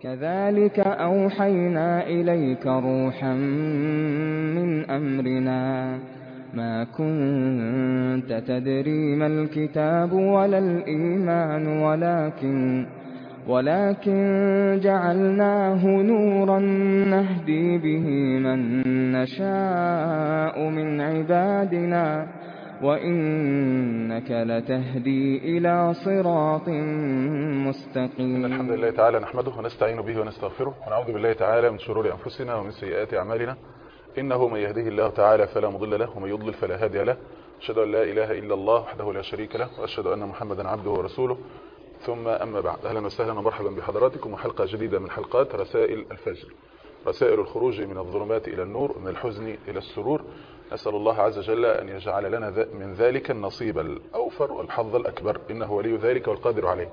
كذلك أوحينا إليك روحا من أمرنا ما كنت تدري ما الكتاب ولا الإيمان ولكن ولكن جعلناه نورا نهدي به من نشاء من عبادنا وإنك لتهدي إلى صراط مستقيم الحمد لله تعالى نحمده ونستعين به ونستغفره ونعوذ بالله تعالى من شرور أنفسنا ومن سيئات أعمالنا إنه من يهده الله تعالى فلا مضل له ومن يضلل فلا هادي له أشهد أن لا إله إلا الله وحده لا شريك له وأشهد أن محمدا عبده ورسوله ثم أما بعد أهلا وسهلا ومرحبا بحضراتكم وحلقة جديدة من حلقات رسائل الفجر رسائل الخروج من الظلمات إلى النور من الحزن إلى السرور أسأل الله عز وجل أن يجعل لنا من ذلك النصيب الأوفر والحظ الأكبر إنه ولي ذلك والقادر عليه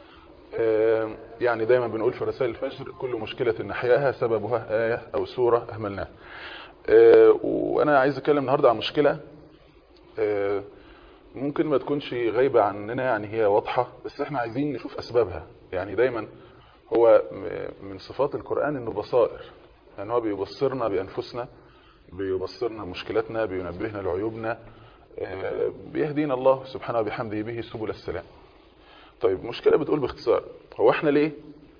يعني دايما بنقول في رسائل الفجر كل مشكلة نحياها سببها آية أو سورة أهملناها وأنا عايز أتكلم النهاردة عن مشكلة ممكن ما تكونش غايبة عننا يعني هي واضحة بس احنا عايزين نشوف أسبابها يعني دايما هو من صفات القرآن انه بصائر يعني هو بيبصرنا بأنفسنا بيبصرنا مشكلاتنا بينبهنا لعيوبنا بيهدينا الله سبحانه وبحمده به سبل السلام طيب مشكلة بتقول باختصار هو احنا ليه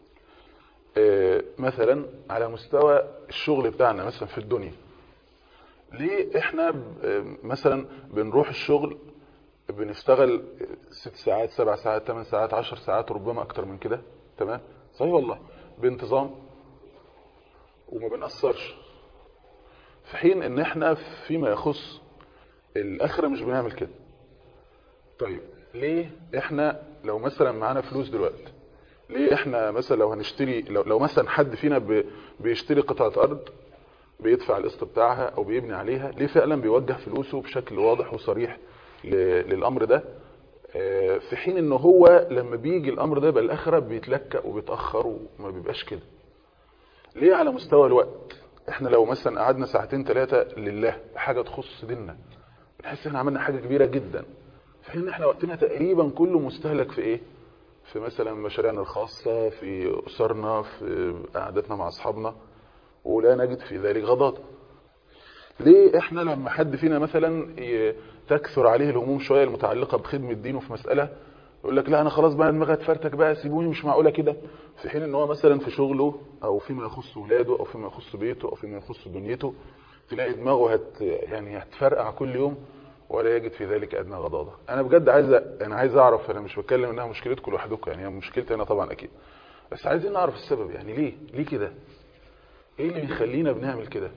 مثلا على مستوى الشغل بتاعنا مثلا في الدنيا ليه احنا مثلا بنروح الشغل بنشتغل ست ساعات سبع ساعات ثمان ساعات عشر ساعات ربما اكتر من كده تمام صحيح والله بانتظام وما بنأثرش في حين ان احنا فيما يخص الاخرة مش بنعمل كده طيب ليه احنا لو مثلا معانا فلوس دلوقتي ليه احنا مثلا لو هنشتري لو, لو مثلا حد فينا بيشتري قطعة ارض بيدفع القسط بتاعها او بيبني عليها ليه فعلا بيوجه فلوسه بشكل واضح وصريح للامر ده في حين ان هو لما بيجي الامر ده يبقى الاخره بيتلكأ وبيتاخر وما بيبقاش كده ليه على مستوى الوقت احنا لو مثلا قعدنا ساعتين ثلاثه لله حاجه تخص ديننا بنحس احنا عملنا حاجه كبيره جدا في حين احنا وقتنا تقريبا كله مستهلك في ايه في مثلا مشاريعنا الخاصه في اسرنا في قعدتنا مع اصحابنا ولا نجد في ذلك غضاضه ليه احنا لما حد فينا مثلا تكثر عليه الهموم شويه المتعلقه بخدمه دينه في مساله يقول لك لا انا خلاص بقى دماغي اتفرتك بقى سيبوني مش معقوله كده في حين ان هو مثلا في شغله او فيما يخص ولاده او فيما يخص بيته او فيما يخص دنيته تلاقي دماغه هت يعني هتفرقع كل يوم ولا يجد في ذلك ادنى غضاضه انا بجد عايز انا عايز اعرف انا مش بتكلم انها مشكلتكم لوحدكم يعني هي مشكلتي انا طبعا اكيد بس عايزين نعرف السبب يعني ليه ليه كده ايه اللي بيخلينا بنعمل كده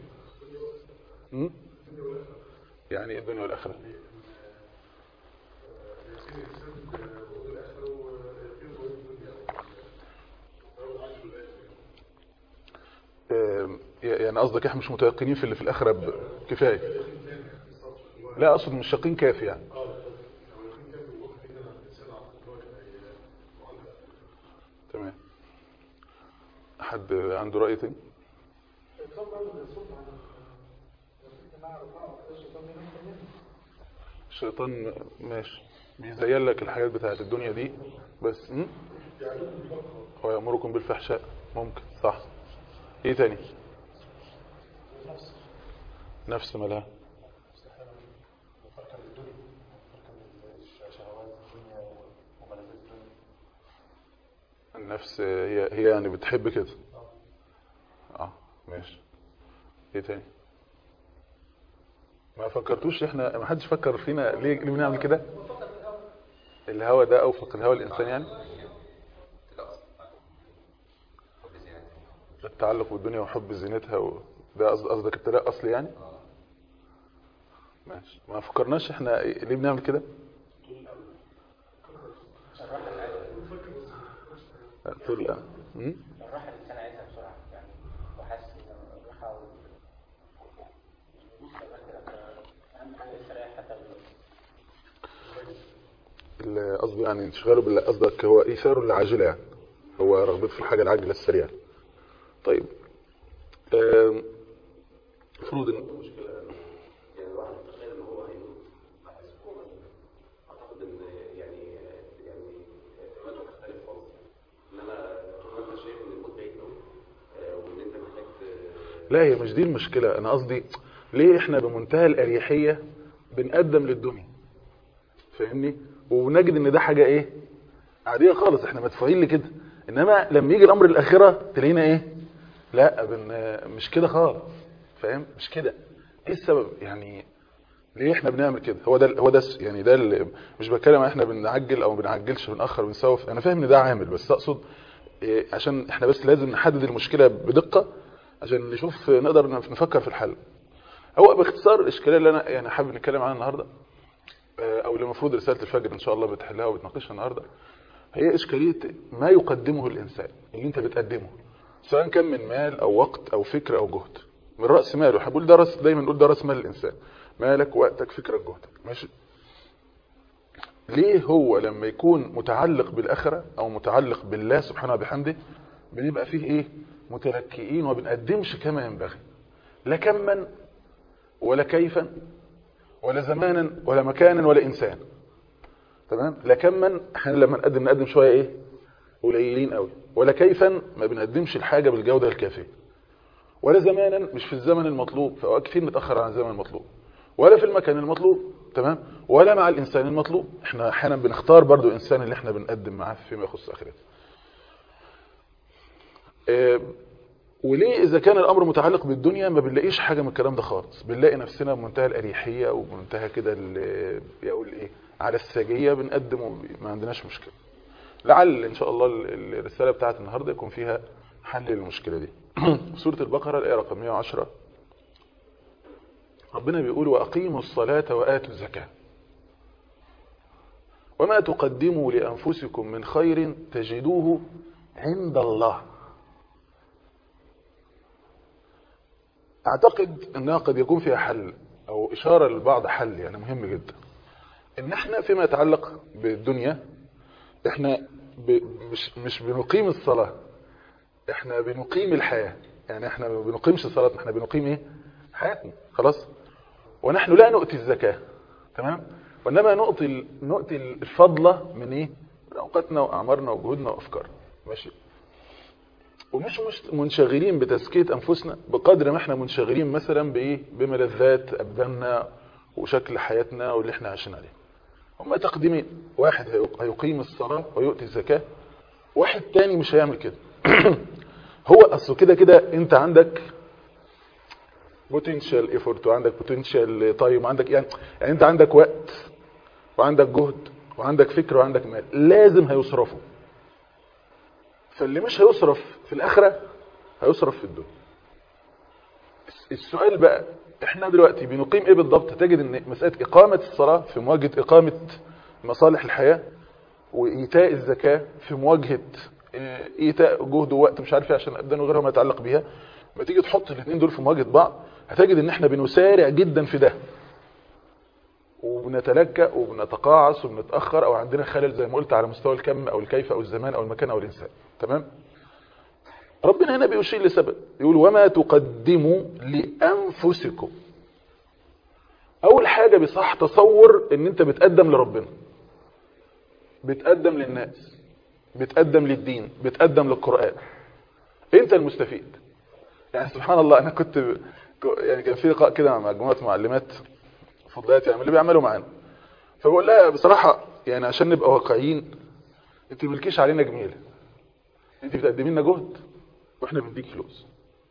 يعني الدنيا والاخره يعني قصدك احنا مش متيقنين في اللي في الاخره كفايه لا اقصد مش يقين كافي يعني تمام حد عنده راي تاني الشيطان ماشي بيزين لك الحاجات بتاعت الدنيا دي بس م? هو يأمركم بالفحشاء ممكن صح ايه تاني نفس مالها النفس هي هي يعني بتحب كده اه ماشي ايه تاني ما فكرتوش احنا ما حدش فكر فينا ليه ليه بنعمل كده الهوى ده اوفق الهوى الانسان يعني التعلق بالدنيا وحب زينتها و... ده قصدك ابتلاء اصلي يعني ماشي ما فكرناش احنا ليه بنعمل كده طول الراحه الانسان عايزها بسرعه يعني وحاسس الراحه اهم حاجه يستريح حتى قصدي يعني انشغاله بالله قصدك هو ايثاره للعاجله يعني هو رغبته في الحاجه العاجله السريعه طيب المفروض ان يعني الواحد يتخيل ان هو هيموت اعتقد ان يعني يعني الوضع مختلف خالص انما طول ما انت شايف ان الموت بعيد قوي لا هي مش دي المشكله انا قصدي ليه احنا بمنتهى الاريحيه بنقدم للدنيا فاهمني ونجد ان ده حاجه ايه عاديه خالص احنا مدفوعين لكده انما لما يجي الامر الاخره تلاقينا ايه لا بن مش كده خالص فاهم مش كده ايه السبب يعني ليه احنا بنعمل كده هو ده هو ده يعني ده اللي مش بتكلم احنا بنعجل او ما بنعجلش بنأخر بنسوف انا فاهم ان ده عامل بس اقصد إيه عشان احنا بس لازم نحدد المشكله بدقه عشان نشوف نقدر نفكر في الحل هو باختصار الاشكاليه اللي انا يعني حابب نتكلم عنها النهارده آه، او اللي المفروض رساله الفجر ان شاء الله بتحلها وبتناقشها النهارده هي اشكاليه ما يقدمه الانسان اللي انت بتقدمه سواء كان من مال او وقت او فكر او جهد من راس ماله احنا بنقول ده راس دايما نقول ده راس مال الانسان مالك وقتك فكرك جهدك ماشي ليه هو لما يكون متعلق بالاخره او متعلق بالله سبحانه وبحمده بنبقى فيه ايه متلكئين وما بنقدمش كما ينبغي لا كما ولا كيفا ولا زمانا ولا مكانا ولا انسان تمام لا كما احنا لما نقدم نقدم شويه ايه قليلين قوي ولا كيفا ما بنقدمش الحاجه بالجوده الكافيه ولا زمانا مش في الزمن المطلوب في اوقات كتير نتاخر عن الزمن المطلوب ولا في المكان المطلوب تمام ولا مع الانسان المطلوب احنا احيانا بنختار برضو الانسان اللي احنا بنقدم معاه فيما يخص اخرته اه وليه اذا كان الامر متعلق بالدنيا ما بنلاقيش حاجه من الكلام ده خالص بنلاقي نفسنا بمنتهى الاريحيه وبمنتهى كده ال- يقول ايه على السجيه بنقدم وما عندناش مشكله لعل ان شاء الله ال- الرساله بتاعت النهارده يكون فيها حل للمشكله دي سوره البقره الايه رقم 110 ربنا بيقول واقيموا الصلاه واتوا الزكاه وما تقدموا لانفسكم من خير تجدوه عند الله اعتقد انها قد يكون فيها حل او اشاره لبعض حل يعني مهم جدا ان احنا فيما يتعلق بالدنيا احنا ب... مش مش بنقيم الصلاه احنا بنقيم الحياه يعني احنا ما بنقيمش صلاتنا احنا بنقيم ايه حياتنا خلاص ونحن لا نؤتي الزكاه تمام وانما نؤتي ال- نؤتي الفضله من ايه من اوقاتنا واعمارنا وجهودنا وافكارنا ماشي ومش مش منشغلين بتزكيه انفسنا بقدر ما احنا منشغلين مثلا بايه بملذات ابداننا وشكل حياتنا واللي احنا عايشين عليه هما تقديمين واحد هيق- هيقيم الصلاه ويؤتي الزكاه واحد تاني مش هيعمل كده هو اصل كده كده انت عندك بوتنشال ايفورت وعندك بوتنشال تايم وعندك يعني يعني انت عندك وقت وعندك جهد وعندك فكر وعندك مال لازم هيصرفوا فاللي مش هيصرف في الآخرة هيصرف في الدنيا السؤال بقى احنا دلوقتي بنقيم ايه بالضبط تجد ان مسألة اقامة الصلاة في مواجهة اقامة مصالح الحياة وايتاء الزكاة في مواجهة اه، ايتاء جهد ووقت مش عارف ايه عشان ابدان وغيرها ما يتعلق بيها ما تيجي تحط الاثنين دول في مواجهة بعض هتجد ان احنا بنسارع جدا في ده وبنتلكأ وبنتقاعس وبنتأخر او عندنا خلل زي ما قلت على مستوى الكم او الكيف او الزمان او المكان او الانسان تمام ربنا هنا بيشير لسبب يقول وما تقدموا لأنفسكم أول حاجة بصح تصور إن أنت بتقدم لربنا بتقدم للناس بتقدم للدين بتقدم للقرآن أنت المستفيد يعني سبحان الله أنا كنت يعني كان في لقاء كده مع مجموعة معلمات فضلات يعني اللي بيعملوا معانا فبقول لها بصراحة يعني عشان نبقى واقعيين انت ملكيش علينا جميله انت بتقدمي لنا جهد واحنا بنديك فلوس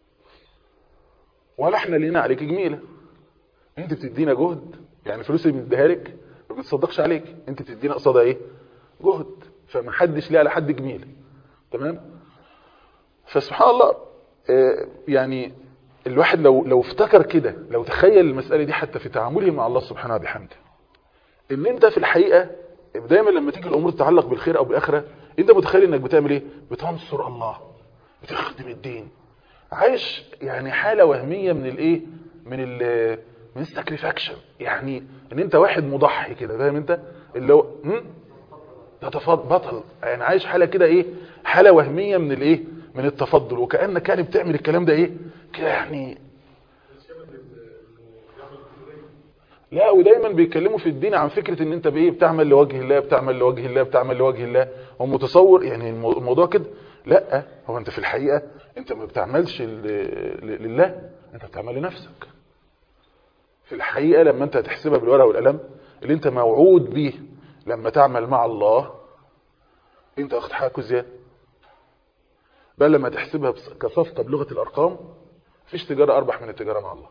ولا احنا لينا عليك جميله انت بتدينا جهد يعني الفلوس اللي بنديها لك ما بتصدقش عليك انت بتدينا قصادها ايه جهد فما حدش ليه على حد جميله تمام فسبحان الله آه، يعني الواحد لو لو افتكر كده لو تخيل المساله دي حتى في تعامله مع الله سبحانه وبحمده ان انت في الحقيقه دايما لما تيجي الامور تتعلق بالخير او بالاخره انت متخيل انك بتعمل ايه بتنصر الله بتخدم الدين عايش يعني حاله وهميه من الايه من ال من الساكريفاكشن يعني ان انت واحد مضحي كده فاهم انت اللي هو هم؟ تتفضل بطل يعني عايش حاله كده ايه حاله وهميه من الايه من التفضل وكانك يعني بتعمل الكلام ده ايه كده يعني لا ودايما بيتكلموا في الدين عن فكرة ان انت بايه بتعمل لوجه الله بتعمل لوجه الله بتعمل لوجه الله هو متصور يعني المو- الموضوع كده لا هو انت في الحقيقة انت ما بتعملش ل- ل- لله انت بتعمل لنفسك في الحقيقة لما انت هتحسبها بالورقة والقلم اللي انت موعود بيه لما تعمل مع الله انت واخد حقك زيادة بل لما تحسبها بص- كصفقة بلغة الارقام مفيش تجارة اربح من التجارة مع الله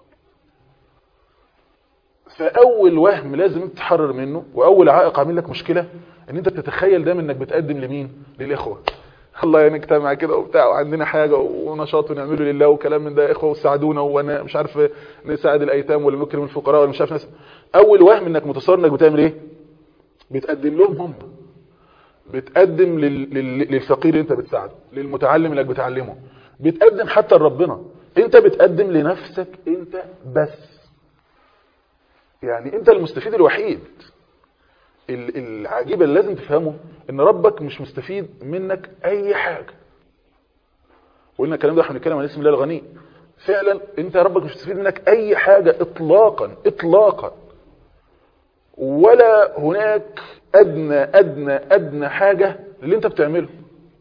فاول وهم لازم انت تحرر منه واول عائق عامل لك مشكلة ان انت بتتخيل دايما انك بتقدم لمين للاخوة الله يعني اجتمع كده وبتاع وعندنا حاجة ونشاط ونعمله لله وكلام من ده يا اخوة وساعدونا وانا مش عارف نساعد الايتام ولا نكرم الفقراء ولا مش عارف ناس اول وهم انك متصور انك بتعمل ايه بتقدم لهم هم بتقدم لل... لل... للفقير اللي انت بتساعده للمتعلم انك بتعلمه بتقدم حتى لربنا انت بتقدم لنفسك انت بس يعني انت المستفيد الوحيد ال- العجيب اللي لازم تفهمه ان ربك مش مستفيد منك اي حاجة وقلنا الكلام ده احنا بنتكلم عن اسم الله الغني فعلا انت ربك مش مستفيد منك اي حاجة اطلاقا اطلاقا ولا هناك ادنى ادنى ادنى حاجة اللي انت بتعمله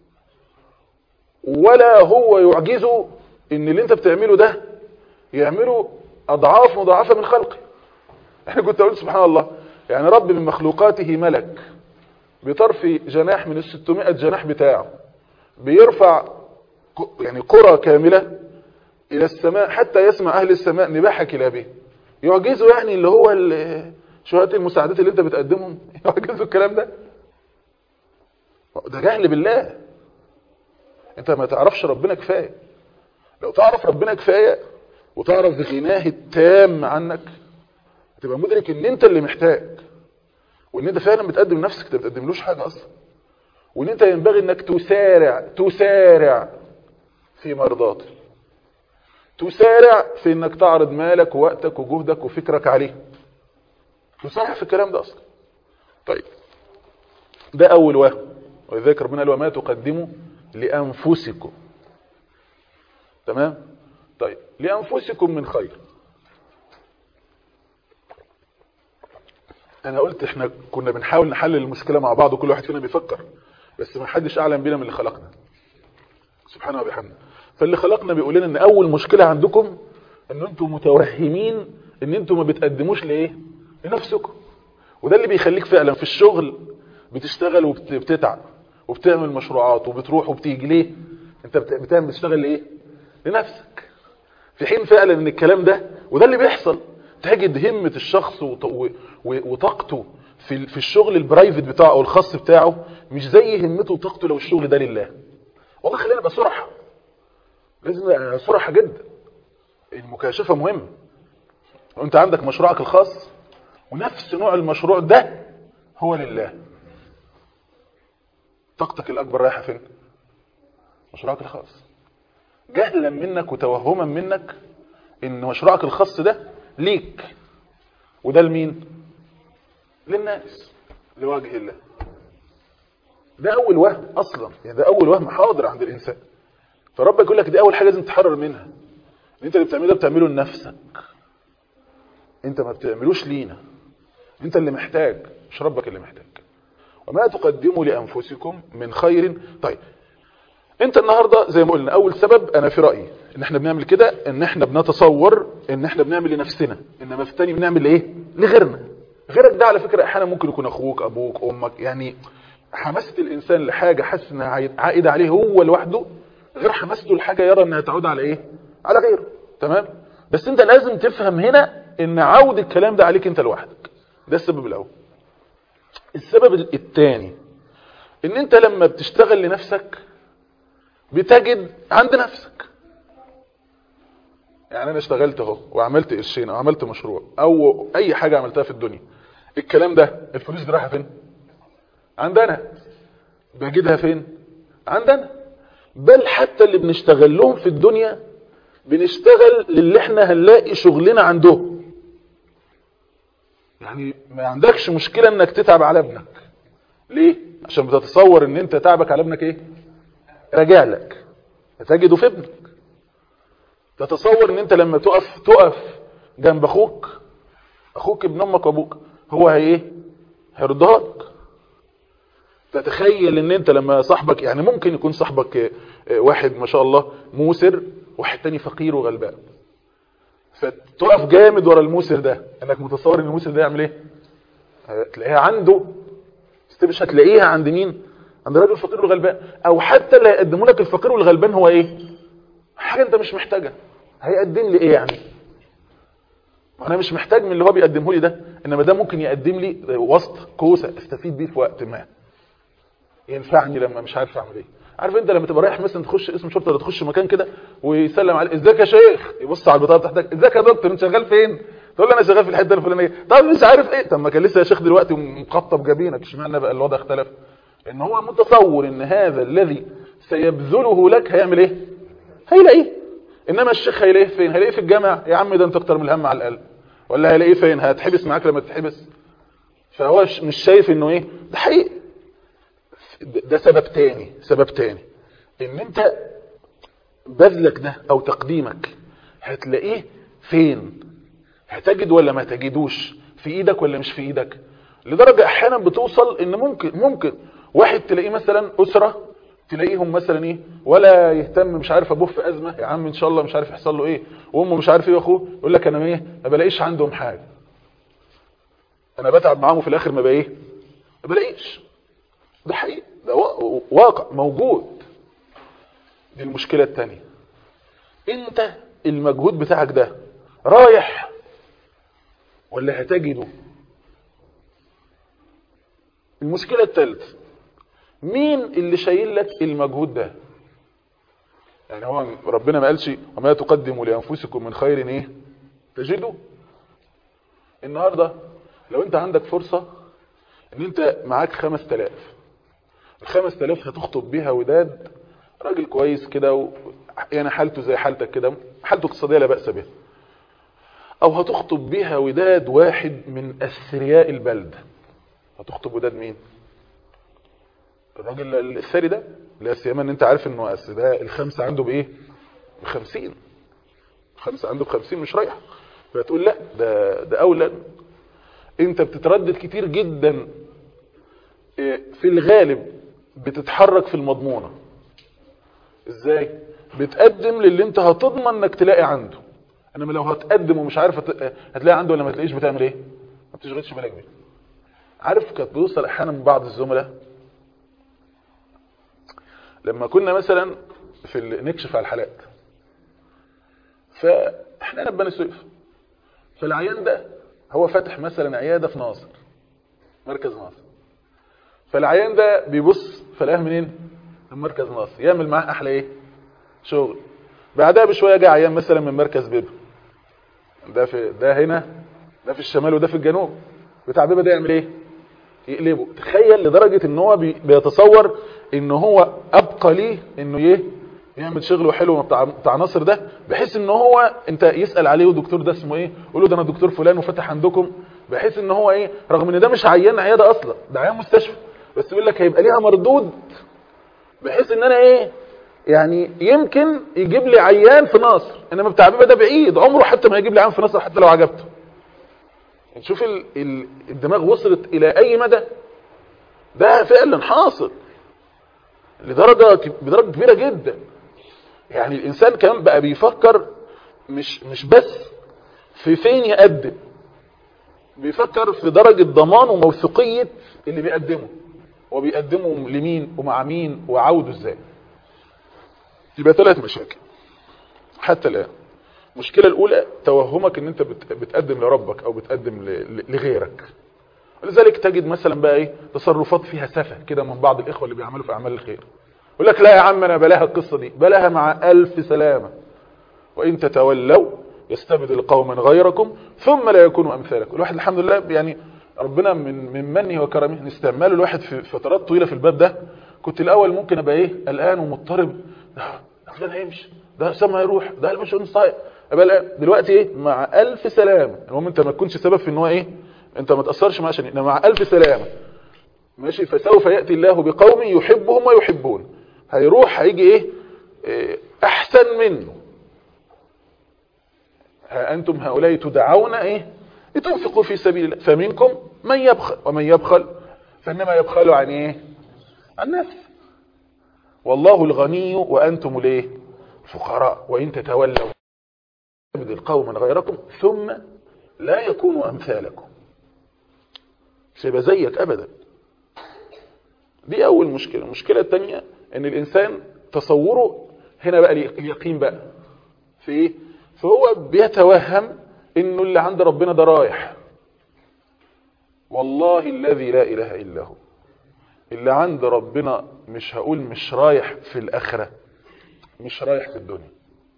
ولا هو يعجزه ان اللي انت بتعمله ده يعمله اضعاف مضاعفة من خلقه احنا كنت اقول سبحان الله يعني رب من مخلوقاته ملك بطرف جناح من الستمائة جناح بتاعه بيرفع ك- يعني قرى كاملة الى السماء حتى يسمع اهل السماء نباح كلابه يعجزوا يعني اللي هو ال- شوية المساعدات اللي انت بتقدمهم يعجزوا الكلام ده ده جهل بالله انت ما تعرفش ربنا كفاية لو تعرف ربنا كفاية وتعرف غناه التام عنك تبقى مدرك ان انت اللي محتاج وان انت فعلا بتقدم نفسك انت ما بتقدملوش حاجة اصلا وان انت ينبغي انك تسارع تسارع في مرضاته تسارع في انك تعرض مالك ووقتك وجهدك وفكرك عليه تسارع في الكلام ده اصلا طيب ده اول وهم ولذلك ربنا قال وما تقدموا لانفسكم تمام طيب لانفسكم من خير انا قلت احنا كنا بنحاول نحلل المشكله مع بعض وكل واحد فينا بيفكر بس ما حدش اعلم بينا من اللي خلقنا سبحانه وبحمده فاللي خلقنا بيقول لنا ان اول مشكله عندكم ان انتم متوهمين ان انتم ما بتقدموش لايه لنفسكم وده اللي بيخليك فعلا في الشغل بتشتغل وبتتعب وبتعمل مشروعات وبتروح وبتيجي ليه انت بت- بتعمل بتشتغل لايه لنفسك في حين فعلا ان الكلام ده وده اللي بيحصل تجد همة الشخص وط- و- و- وطاقته في ال- في الشغل البرايفت بتاعه او الخاص بتاعه مش زي همته وطاقته لو الشغل ده لله والله خلينا نبقى صراحة لازم نبقى صراحة جدا المكاشفة مهمة وانت عندك مشروعك الخاص ونفس نوع المشروع ده هو لله طاقتك الأكبر رايحة فين مشروعك الخاص جهلا منك وتوهما منك ان مشروعك الخاص ده ليك وده لمين للناس لوجه الله ده اول وهم اصلا يعني ده اول وهم حاضر عند الانسان فربك يقول لك دي اول حاجه لازم تحرر منها ان انت اللي بتعمله ده بتعمله لنفسك انت ما بتعملوش لينا انت اللي محتاج مش ربك اللي محتاج وما تقدموا لانفسكم من خير طيب انت النهاردة زي ما قلنا اول سبب انا في رأيي ان احنا بنعمل كده ان احنا بنتصور ان احنا بنعمل لنفسنا انما في التاني بنعمل لايه لغيرنا غيرك ده على فكرة احيانا ممكن يكون اخوك ابوك امك يعني حماسة الانسان لحاجة حاسس انها عايد- عائدة عليه هو لوحده غير حماسته لحاجة يرى انها تعود على ايه على غيره تمام بس انت لازم تفهم هنا ان عود الكلام ده عليك انت لوحدك ده السبب الاول السبب الثاني ان انت لما بتشتغل لنفسك بتجد عند نفسك يعني انا اشتغلت اهو وعملت قرشين او عملت مشروع او اي حاجة عملتها في الدنيا الكلام ده الفلوس دي رايحه فين عندنا بجدها فين عندنا بل حتى اللي بنشتغل لهم في الدنيا بنشتغل للي احنا هنلاقي شغلنا عندهم يعني ما عندكش مشكلة انك تتعب على ابنك ليه عشان بتتصور ان انت تعبك على ابنك ايه راجع لك تجده في ابنك تتصور ان انت لما تقف تقف جنب اخوك اخوك ابن امك وابوك هو هي ايه هيردها لك تتخيل ان انت لما صاحبك يعني ممكن يكون صاحبك آه، واحد ما شاء الله موسر واحد تاني فقير وغلبان فتقف جامد ورا الموسر ده انك متصور ان الموسر ده يعمل ايه هتلاقيها عنده بس مش هتلاقيها عند مين عند راجل فقير وغلبان او حتى اللي هيقدموا لك الفقير والغلبان هو ايه حاجه انت مش محتاجها هيقدم لي ايه يعني انا مش محتاج من اللي هو بيقدمه لي ده انما ده ممكن يقدم لي وسط كوسه استفيد بيه في وقت ما ينفعني لما مش عارف اعمل ايه عارف انت لما تبقى رايح مثلا تخش اسم شرطه ولا تخش مكان كده ويسلم عليك ازيك يا شيخ يبص على البطاقه بتاعتك ازيك يا دكتور انت شغال فين تقول له انا شغال في الحته الفلانيه طب مش عارف ايه طب ما كان لسه يا شيخ دلوقتي مقطب جبينك اشمعنى بقى الوضع اختلف ان هو متصور ان هذا الذي سيبذله لك هيعمل ايه هيلاقيه انما الشيخ هيلاقيه فين هيلاقيه في الجامع يا عم ده انت اكتر من الهم على القلب ولا هيلاقيه فين هتحبس معاك لما تتحبس فهو ش- مش شايف انه ايه ده حقيقي ده ده سبب تاني سبب تاني ان انت بذلك ده او تقديمك هتلاقيه فين هتجد ولا ما تجدوش في ايدك ولا مش في ايدك لدرجة احيانا بتوصل ان ممكن ممكن واحد تلاقيه مثلا اسرة تلاقيهم مثلا ايه ولا يهتم مش عارف ابوه في ازمة يا عم ان شاء الله مش عارف يحصل له ايه وامه مش عارف ايه واخوه يقول لك انا ايه ما بلاقيش عندهم حاجة انا بتعب معاهم وفي الاخر ما بقى ايه ما بلاقيش ده حقيقي ده وا- واقع موجود دي المشكلة التانية انت المجهود بتاعك ده رايح ولا هتجده المشكلة الثالثة مين اللي شايل لك المجهود ده يعني هو ربنا ما قالش وما تقدموا لأنفسكم من خير ايه تجدوا النهاردة لو انت عندك فرصة ان انت معاك خمس تلاف الخمس تلاف هتخطب بيها وداد راجل كويس كده و... يعني حالته زي حالتك كده حالته اقتصادية لا بأس بها او هتخطب بيها وداد واحد من اثرياء البلد هتخطب وداد مين الراجل الثري ده لا سيما ان انت عارف انه أس ده الخمسة عنده بايه بخمسين خمسة عنده بخمسين مش رايح فتقول لا ده ده اولى انت بتتردد كتير جدا إيه، في الغالب بتتحرك في المضمونة ازاي بتقدم للي انت هتضمن انك تلاقي عنده انما لو هتقدم ومش عارف هت- هتلاقي عنده ولا ما تلاقيش بتعمل ايه ما بتشغلش بالك بيه عارف كانت بيوصل احيانا من بعض الزملاء لما كنا مثلا في ال- نكشف على الحالات فاحنا هنا في بني سويف فالعيان ده هو فاتح مثلا عياده في ناصر مركز ناصر فالعيان ده بيبص فلاقيه منين من مركز ناصر يعمل معاه احلى ايه شغل بعدها بشويه جه عيان مثلا من مركز بيبا ده في ده هنا ده في الشمال وده في الجنوب بتاع بيبا ده يعمل ايه يقلبه تخيل لدرجه ان هو بي بيتصور ان هو ابقى ليه انه ايه يعمل شغله حلو بتاع بتاع ناصر ده بحيث ان هو انت يسال عليه والدكتور ده اسمه ايه يقول له ده انا دكتور فلان وفتح عندكم بحيث ان هو ايه رغم ان ده مش عيان عياده اصلا ده عيان مستشفى بس يقول لك هيبقى ليها مردود بحيث ان انا ايه يعني يمكن يجيب لي عيان في ناصر انما بتاع بيبا ده بعيد عمره حتى ما يجيب لي عيان في ناصر حتى لو عجبته نشوف ال... ال... الدماغ وصلت الى اي مدى ده فعلا حاصل لدرجة ك- بدرجة كبيرة جدا يعني الانسان كمان بقى بيفكر مش مش بس في فين يقدم بيفكر في درجة ضمان وموثوقية اللي بيقدمه هو بيقدمه لمين ومع مين وعوده ازاي يبقى ثلاث مشاكل حتى الآن المشكلة الأولى توهمك ان انت بت- بتقدم لربك او بتقدم ل- ل- لغيرك ولذلك تجد مثلا بقى ايه تصرفات فيها سفه كده من بعض الاخوه اللي بيعملوا في اعمال الخير يقول لك لا يا عم انا بلاها القصه دي بلاها مع الف سلامه وان تتولوا يستبدل قوما غيركم ثم لا يكونوا امثالكم الواحد الحمد لله يعني ربنا من من منه وكرمه استعماله الواحد في فترات طويله في الباب ده كنت الاول ممكن ابقى ايه قلقان ومضطرب ده ده فلان هيمشي ده حسام هيروح ده مش صايع ابقى قلقان. دلوقتي ايه مع الف سلامه المهم انت ما تكونش سبب في ان هو ايه انت ما تاثرش معاه عشان انما مع الف سلامه ماشي فسوف ياتي الله بقوم يحبهم ويحبون هيروح هيجي ايه, إيه احسن منه ها أنتم هؤلاء تدعون إيه لتنفقوا في سبيل الله فمنكم من يبخل ومن يبخل فإنما يبخل عن إيه عن نفسه والله الغني وأنتم ليه الفقراء وإن تتولوا يبدل قوما غيركم ثم لا يكونوا أمثالكم مش هيبقى زيك أبدا دي أول مشكلة المشكلة الثانية أن الإنسان تصوره هنا بقى اليقين بقى في إيه فهو بيتوهم انه اللي عند ربنا ده رايح والله الذي لا اله الا هو اللي عند ربنا مش هقول مش رايح في الاخره مش رايح في الدنيا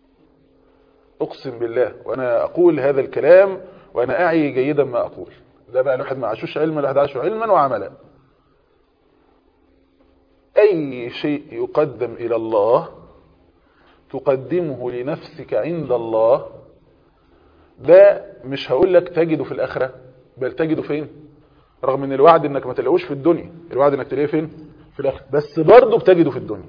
اقسم بالله وانا اقول هذا الكلام وانا اعي جيدا ما اقول ده بقى الواحد ما عاشوش علما الواحد عاشه علما وعملا اي شيء يقدم الى الله تقدمه لنفسك عند الله ده مش هقول لك تجده في الآخرة بل تجده فين رغم ان الوعد انك ما تلاقوش في الدنيا الوعد انك تلاقيه فين في الآخرة بس برضه بتجده في الدنيا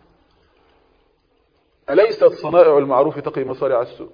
أليست صنائع المعروف تقي مصارع السوء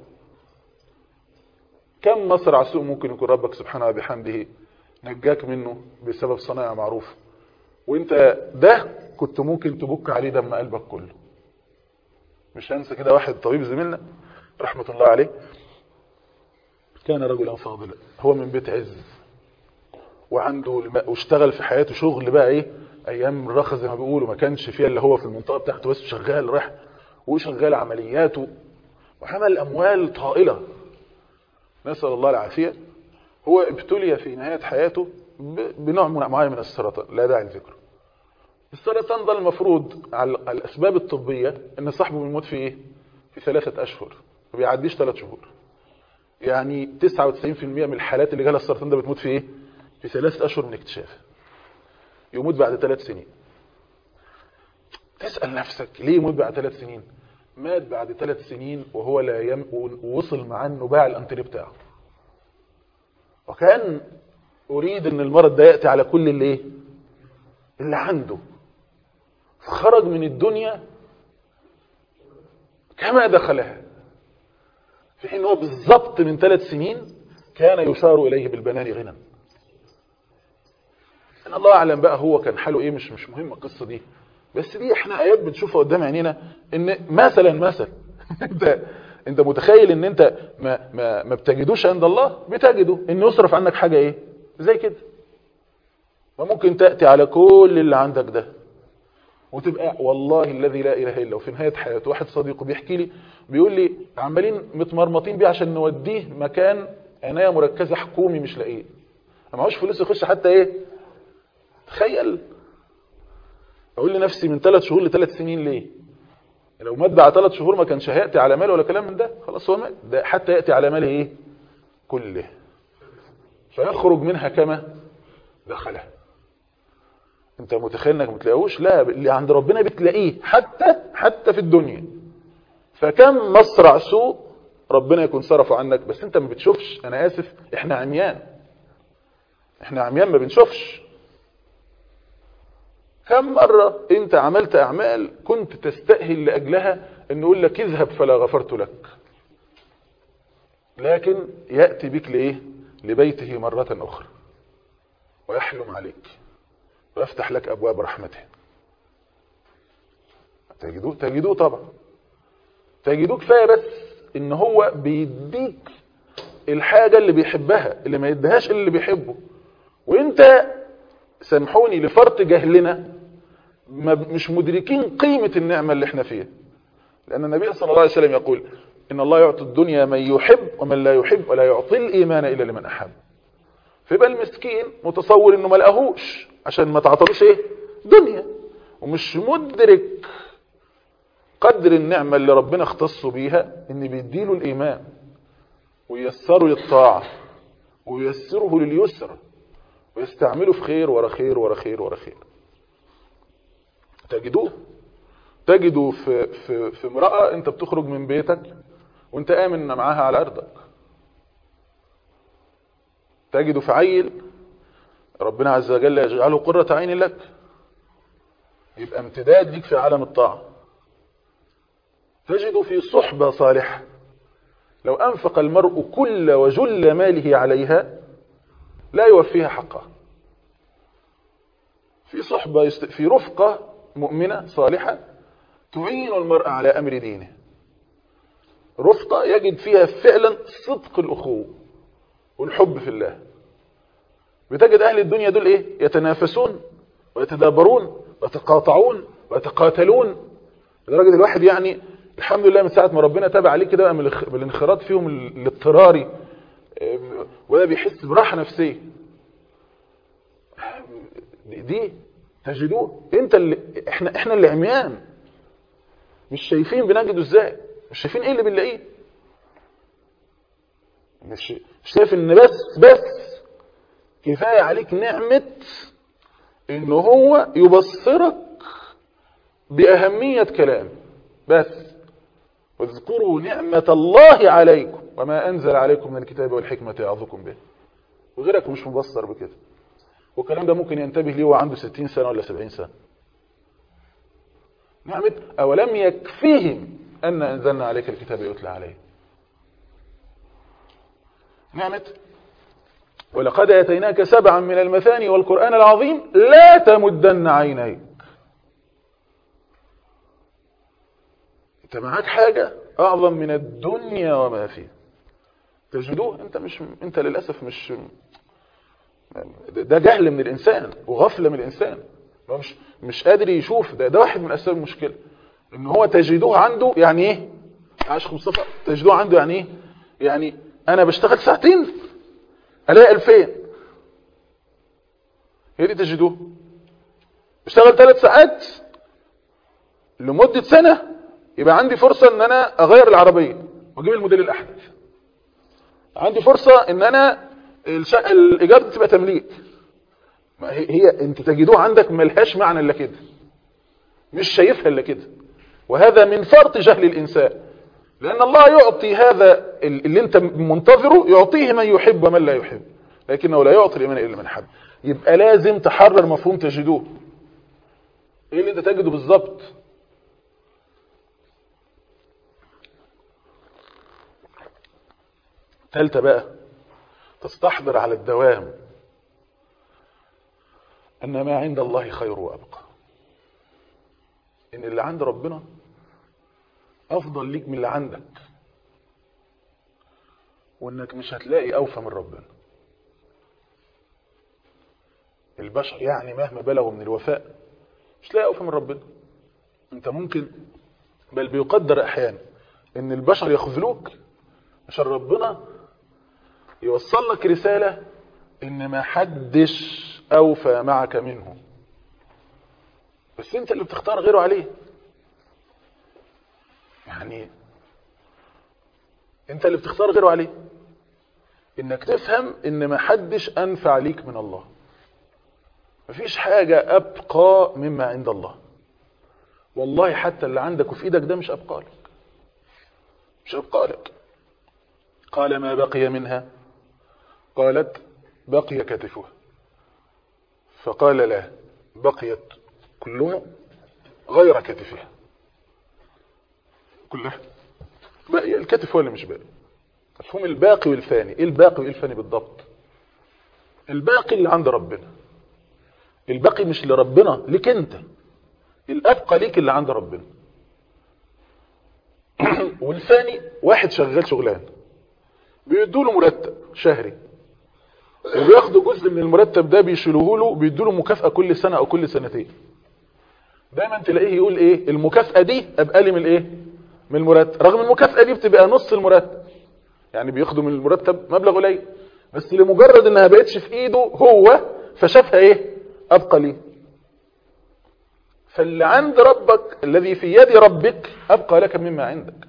كم مصرع السوء ممكن يكون ربك سبحانه وبحمده نجاك منه بسبب صنائع معروف وانت ده كنت ممكن تبك عليه دم قلبك كله مش هنسى كده واحد طبيب زميلنا رحمة الله عليه كان رجلا فاضلا هو من بيت عز وعنده واشتغل في حياته شغل بقى ايه ايام الرخص زي ما بيقولوا ما كانش فيها اللي هو في المنطقه بتاعته بس شغال راح وشغال عملياته وعمل اموال طائله نسال الله العافيه هو ابتلي في نهايه حياته بنوع معين من السرطان لا داعي لذكره السرطان ده المفروض على الاسباب الطبيه ان صاحبه بيموت في ايه في ثلاثه اشهر ما بيعديش ثلاث شهور يعني 99% من الحالات اللي جالها السرطان ده بتموت في ايه في ثلاثة اشهر من اكتشاف يموت بعد ثلاث سنين تسأل نفسك ليه يموت بعد ثلاث سنين مات بعد ثلاث سنين وهو لا يم ووصل معاه انه باع الانتري بتاعه وكان اريد ان المرض ده ياتي على كل اللي ايه اللي عنده فخرج من الدنيا كما دخلها في حين هو بالضبط من ثلاث سنين كان يشار إليه بالبنان غنى إن الله أعلم بقى هو كان حاله إيه مش مش مهم القصة دي بس دي احنا آيات بنشوفها قدام عينينا إن مثلا مثلا أنت أنت متخيل إن أنت ما ما ما بتجدوش عند الله بتجده إن يصرف عنك حاجة إيه زي كده وممكن تأتي على كل اللي عندك ده وتبقى والله الذي لا اله الا هو في نهايه حياته واحد صديقه بيحكي لي بيقول لي عمالين متمرمطين بيه عشان نوديه مكان عنايه مركزه حكومي مش لاقيه ما معهوش فلوس يخش حتى ايه تخيل اقول لنفسي من ثلاث شهور لثلاث سنين ليه لو مات بعد ثلاث شهور ما كانش هياتي على مال ولا كلام من ده خلاص هو مات ده حتى ياتي على ماله ايه كله فيخرج منها كما دخلها انت متخيل انك ما بتلاقيهوش لا اللي عند ربنا بتلاقيه حتى حتى في الدنيا فكم مصرع سوء ربنا يكون صرفه عنك بس انت ما بتشوفش انا اسف احنا عميان احنا عميان ما بنشوفش كم مرة انت عملت اعمال كنت تستأهل لاجلها ان يقول لك اذهب فلا غفرت لك لكن يأتي بك لايه لبيته مرة اخرى ويحلم عليك ويفتح لك ابواب رحمته تجدوه تجدوه طبعا تجدوه كفايه بس ان هو بيديك الحاجه اللي بيحبها اللي ما يديهاش اللي بيحبه وانت سامحوني لفرط جهلنا مش مدركين قيمه النعمه اللي احنا فيها لان النبي صلى الله عليه وسلم يقول ان الله يعطي الدنيا من يحب ومن لا يحب ولا يعطي الايمان الا لمن احب فيبقى المسكين متصور انه ما لقاهوش عشان ما تعطلوش ايه دنيا ومش مدرك قدر النعمة اللي ربنا اختصه بيها ان بيديله الايمان وييسره للطاعة وييسره لليسر ويستعمله في خير ورا خير ورا خير ورا خير تجدوه تجدوا في, في, في امرأة انت بتخرج من بيتك وانت امن معاها على ارضك تجد في عيل ربنا عز وجل يجعله قرة عين لك يبقى امتداد ليك في عالم الطاعة تجد في صحبة صالحة لو أنفق المرء كل وجل ماله عليها لا يوفيها حقها في صحبة في رفقة مؤمنة صالحة تعين المرء على أمر دينه رفقة يجد فيها فعلا صدق الأخوة والحب في الله بتجد أهل الدنيا دول إيه يتنافسون ويتدابرون ويتقاطعون ويتقاتلون لدرجة الواحد يعني الحمد لله من ساعة ما ربنا تابع عليه كده من الاخ- من الانخراط فيهم ال- الاضطراري ام، وده بيحس براحة نفسية دي- دي تجدوه انت اللي احنا احنا اللي عميان مش شايفين بنجده ازاي مش شايفين ايه اللي بنلاقيه مش مش شايف ان بس بس كفايه عليك نعمه ان هو يبصرك باهميه كلام بس واذكروا نعمه الله عليكم وما انزل عليكم من الكتاب والحكمه يعظكم به وغيرك مش مبصر بكده والكلام ده ممكن ينتبه ليه وهو عنده 60 سنه ولا 70 سنه نعمة أولم يكفيهم أن أنزلنا عليك الكتاب يتلى عليه نعمة ولقد أتيناك سبعا من المثاني والقرآن العظيم لا تمدن عينيك انت معاك حاجة أعظم من الدنيا وما فيها تجدوه انت مش انت للأسف مش ده جهل من الإنسان وغفلة من الإنسان هو مش مش قادر يشوف ده ده واحد من اسباب المشكله ان هو تجدوه عنده يعني ايه عاشق مصطفى تجدوه عنده يعني ايه يعني انا بشتغل ساعتين الاقي 2000 هي دي تجدوه بشتغل ثلاث ساعات لمده سنه يبقى عندي فرصه ان انا اغير العربيه واجيب الموديل الاحدث عندي فرصه ان انا الشقه الايجار دي تبقى تمليك ما هي, هي انت تجدوه عندك ملهاش معنى الا كده مش شايفها الا كده وهذا من فرط جهل الانسان لان الله يعطي هذا اللي انت منتظره يعطيه من يحب ومن لا يحب لكنه لا يعطي الايمان الا من حب يبقى لازم تحرر مفهوم تجدوه ايه اللي انت تجده بالظبط ثالثه بقى تستحضر على الدوام أن ما عند الله خير وأبقى إن اللي عند ربنا أفضل ليك من اللي عندك وإنك مش هتلاقي أوفى من ربنا البشر يعني مهما بلغوا من الوفاء مش لاقي أوفى من ربنا أنت ممكن بل بيقدر أحيانا إن البشر يخذلوك عشان ربنا يوصل لك رسالة إن ما حدش أوفى معك منه بس أنت اللي بتختار غيره عليه يعني أنت اللي بتختار غيره عليه إنك تفهم إن ما حدش أنفع ليك من الله مفيش حاجة أبقى مما عند الله والله حتى اللي عندك وفي إيدك ده مش أبقى لك مش أبقى لك قال ما بقي منها قالت بقي كتفها فقال لا بقيت كلها غير كتفها كلها باقي الكتف ولا مش باقي مفهوم الباقي والفاني ايه الباقي وايه الفاني بالضبط الباقي اللي عند ربنا الباقي مش لربنا ليك انت الابقى ليك اللي عند ربنا والفاني واحد شغال شغلان بيدوا له مرتب شهري وبياخدوا جزء من المرتب ده بيشيلوه له بيدوا له مكافأة كل سنة او كل سنتين دايما تلاقيه يقول ايه المكافأة دي ابقى لي من الايه من المرتب رغم المكافأة دي بتبقى نص المرتب يعني بياخدوا من المرتب مبلغ قليل بس لمجرد انها بقتش في ايده هو فشافها ايه ابقى ليه فاللي عند ربك الذي في يد ربك ابقى لك مما عندك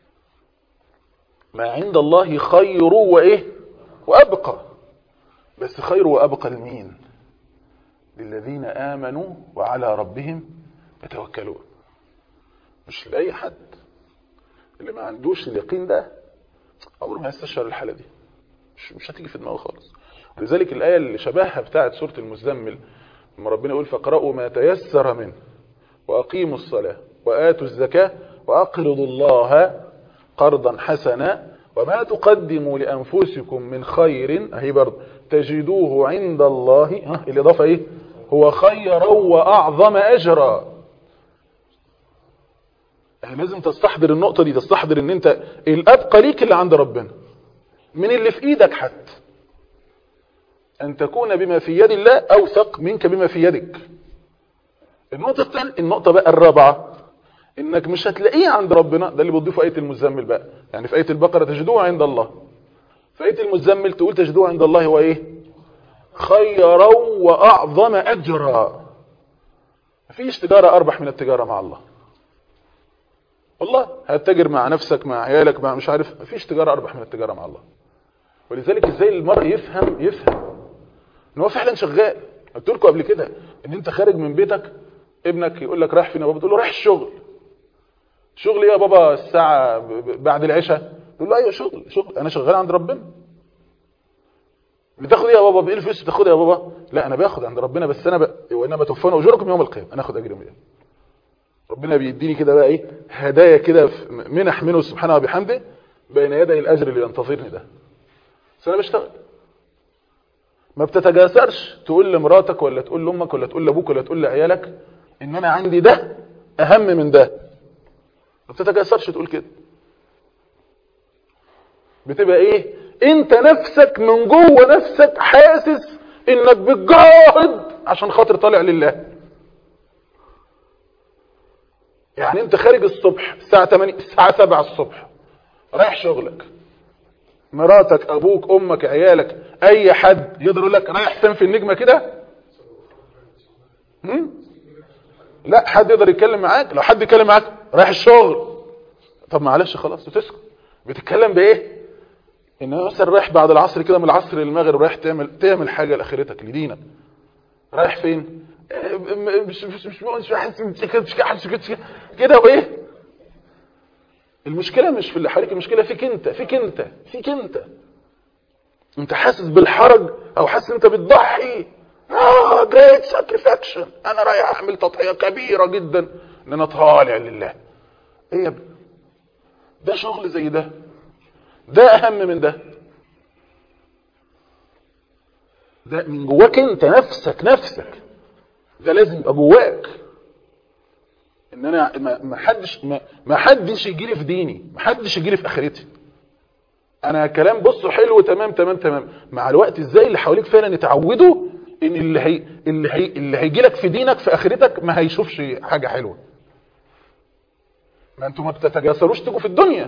ما عند الله خير وايه وابقى بس خير وابقى لمين للذين امنوا وعلى ربهم يتوكلون مش لاي حد اللي ما عندوش اليقين ده عمره ما هيستشعر الحاله دي مش, مش هتيجي في دماغه خالص ولذلك الايه اللي شبهها بتاعه سوره المزمل لما ربنا يقول فاقرأوا ما تيسر منه واقيموا الصلاه واتوا الزكاه واقرضوا الله قرضا حسنا وما تقدموا لانفسكم من خير اهي برضه تجدوه عند الله ها الاضافه ايه هو خيرا واعظم اجرا يعني لازم تستحضر النقطة دي تستحضر ان انت الابقى ليك اللي عند ربنا من اللي في ايدك حتى ان تكون بما في يد الله اوثق منك بما في يدك النقطة الثانية النقطة بقى الرابعة انك مش هتلاقيه عند ربنا ده اللي بتضيفه آية المزمل بقى يعني في آية البقرة تجدوه عند الله في آية المزمل تقول تجدوه عند الله هو ايه خيرا واعظم اجرا مفيش تجارة اربح من التجارة مع الله والله هتتاجر مع نفسك مع عيالك مع مش عارف مفيش تجارة اربح من التجارة مع الله ولذلك ازاي المرء يفهم يفهم ان هو فعلا شغال قلت لكم قبل كده ان انت خارج من بيتك ابنك يقول لك رايح فين يا بابا تقول له رايح الشغل شغل ايه يا بابا الساعه ب- ب- بعد العشاء تقول له ايوه شغل شغل انا شغال عند ربنا بتاخد ايه يا بابا بايه الفلوس بتاخدها يا بابا لا انا باخد عند ربنا بس انا ب... وانما توفون اجوركم يوم القيامه انا اخد اجر منه ربنا بيديني كده بقى ايه هدايا كده في- منح منه سبحانه وبحمده بين يدي الاجر اللي ينتظرني ده بس انا بشتغل ما بتتجاسرش تقول لمراتك ولا تقول لامك ولا تقول لابوك ولا تقول لعيالك ان انا عندي ده اهم من ده ما بتتجاسرش تقول كده بتبقى ايه انت نفسك من جوه نفسك حاسس انك بتجاهد عشان خاطر طالع لله يعني انت خارج الصبح الساعة 8 الساعة 7 الصبح رايح شغلك مراتك ابوك امك عيالك اي حد يقدر يقول لك رايح تنفي النجمة كده هم؟ لا حد يقدر يتكلم معاك لو حد يتكلم معاك رايح الشغل طب معلش خلاص وتسكت بتتكلم بايه ان مثلا رايح بعد العصر كده من العصر للمغرب رايح تعمل تعمل حاجه لاخرتك لدينك رايح فين آه، م- مش مش مش مش حاسس مش كده مش حاسس كده كده وايه المشكله مش في اللي حواليك المشكله فيك انت فيك انت فيك انت انت حاسس بالحرج او حاسس انت بتضحي اه جريت ساكريفاكشن انا رايح اعمل تضحيه كبيره جدا ان انا طالع لله ايه يا ابني ده شغل زي ده ده اهم من ده ده من جواك انت نفسك نفسك ده لازم يبقى جواك ان انا ما ما حدش ما, ما حدش يجي لي في ديني ما حدش يجي لي في اخرتي انا كلام بصوا حلو تمام تمام تمام مع الوقت ازاي اللي حواليك فعلا يتعودوا ان اللي هي اللي هي اللي هيجي لك في دينك في اخرتك ما هيشوفش حاجه حلوه ما انتوا ما بتتجاسروش تيجوا في الدنيا